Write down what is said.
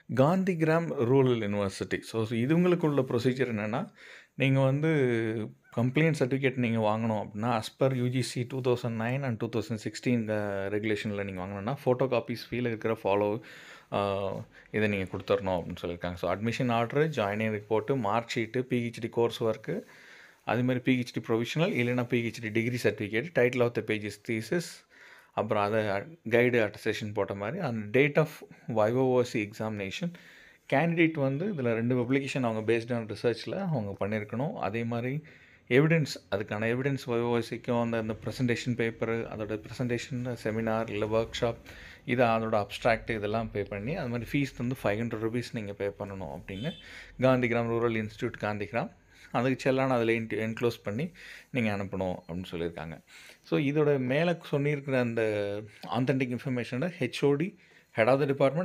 Gandhigram rural university. So இவங்களுக்குள்ள procedure என்னன்னா, நீங்க வந்து கம்ப்ளைண்ட் சர்டிஃபிகேட் நீங்க வாங்கணும் அப்டின்னா, அஸ் பெர் யுஜிசி 2009 அண்ட் 2016 க ரெகுலேஷன்ல நீங்க வாங்கணும்னா, ஃபோட்டோ காப்பீஸ் கீழ இருக்கிற ஃபாலோ அ இத நீங்க குடுத்துறணும் அப்டின்னு சொல்லியிருக்காங்க. So admission order, joining report, mark sheet, PhD course work, அதேமாரி பிஹெச்டி ப்ரொவிஷனல் இல்லைன்னா PhD degree certificate, title of the pages thesis, அப்புறம் அத கைடு அட்டஸ்டேஷன் போட்ட மாரி, அந்த date of viva voce examination, candidate வந்து இதில 2 பப்ளிகேஷன் அவங்க பேஸ்ட் ஆன் ரிசர்ச்ல அவங்க பண்ணியிருக்கணும். அதே மாரி எவிடன்ஸ் அதுக்கான எவிடன்ஸ் வைவோஓசிக்கும் அந்த அந்த பிரசன்டேஷன் பேப்பரு, அதோட பிரசன்டேஷன் செமினார் இல்ல ஒர்க் ஷாப், இது அதோட அப்ஸ்ட்ராக்ட் இதெல்லாம் பே பண்ணி, அது மாரி ஃபீஸ் வந்து ₹500 நீங்க பே பண்ணணும் அப்டின்னு காந்திகிராம் ரூரல் இன்ஸ்டிடியூட் காந்திகிராம். அதுக்கு செல்லான் அதில என் என்க்ளோஸ் பண்ணி நீங்க அனுப்பணும் அப்டின்னு சொல்லியிருக்காங்க. ஸோ இதோட மேல சொல்லியிருக்கிற அந்த ஆத்தென்டிக் இன்ஃபர்மேஷன HOD, head of the department